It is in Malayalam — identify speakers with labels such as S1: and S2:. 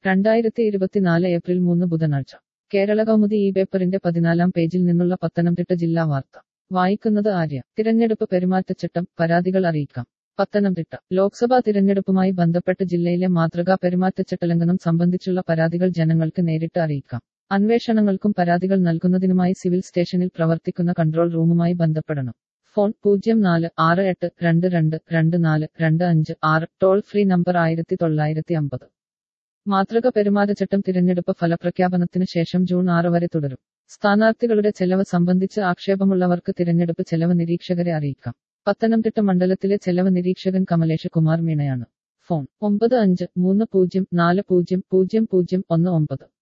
S1: രണ്ടായിരത്തി ഇരുപത്തിനാല് ഏപ്രിൽ മൂന്ന് ബുധനാഴ്ച കേരള കൗമുദി ഈ പേപ്പറിന്റെ പതിനാലാം പേജിൽ നിന്നുള്ള പത്തനംതിട്ട ജില്ലാ വാർത്ത വായിക്കുന്നത് ആര്യ തിരഞ്ഞെടുപ്പ് പെരുമാറ്റച്ചട്ടം പരാതികൾ അറിയിക്കാം പത്തനംതിട്ട ലോക്സഭാ തിരഞ്ഞെടുപ്പുമായി ബന്ധപ്പെട്ട് ജില്ലയിലെ മാതൃകാ പെരുമാറ്റച്ചട്ടലംഘനം സംബന്ധിച്ചുള്ള പരാതികൾ ജനങ്ങൾക്ക് നേരിട്ട് അറിയിക്കാം അന്വേഷണങ്ങൾക്കും പരാതികൾ നൽകുന്നതിനുമായി സിവിൽ സ്റ്റേഷനിൽ പ്രവർത്തിക്കുന്ന കൺട്രോൾ റൂമുമായി ബന്ധപ്പെടണം ഫോൺ പൂജ്യം നാല് ആറ് എട്ട് രണ്ട് രണ്ട് രണ്ട് നാല് രണ്ട് അഞ്ച് ആറ് ടോൾ ഫ്രീ നമ്പർ ആയിരത്തി തൊള്ളായിരത്തി അമ്പത് മാതൃക പെരുമാറ്റച്ചട്ടം തിരഞ്ഞെടുപ്പ് ഫലപ്രഖ്യാപനത്തിന് ശേഷം ജൂൺ ആറ് വരെ തുടരും സ്ഥാനാർത്ഥികളുടെ ചെലവ് സംബന്ധിച്ച് ആക്ഷേപമുള്ളവർക്ക് തിരഞ്ഞെടുപ്പ് ചെലവ് നിരീക്ഷകരെ അറിയിക്കാം പത്തനംതിട്ട മണ്ഡലത്തിലെ ചെലവ് നിരീക്ഷകൻ കമലേഷ് കുമാർ മീണയാണ് ഫോൺ ഒമ്പത് അഞ്ച് മൂന്ന് പൂജ്യം നാല് പൂജ്യം പൂജ്യം പൂജ്യം ഒന്ന് ഒമ്പത്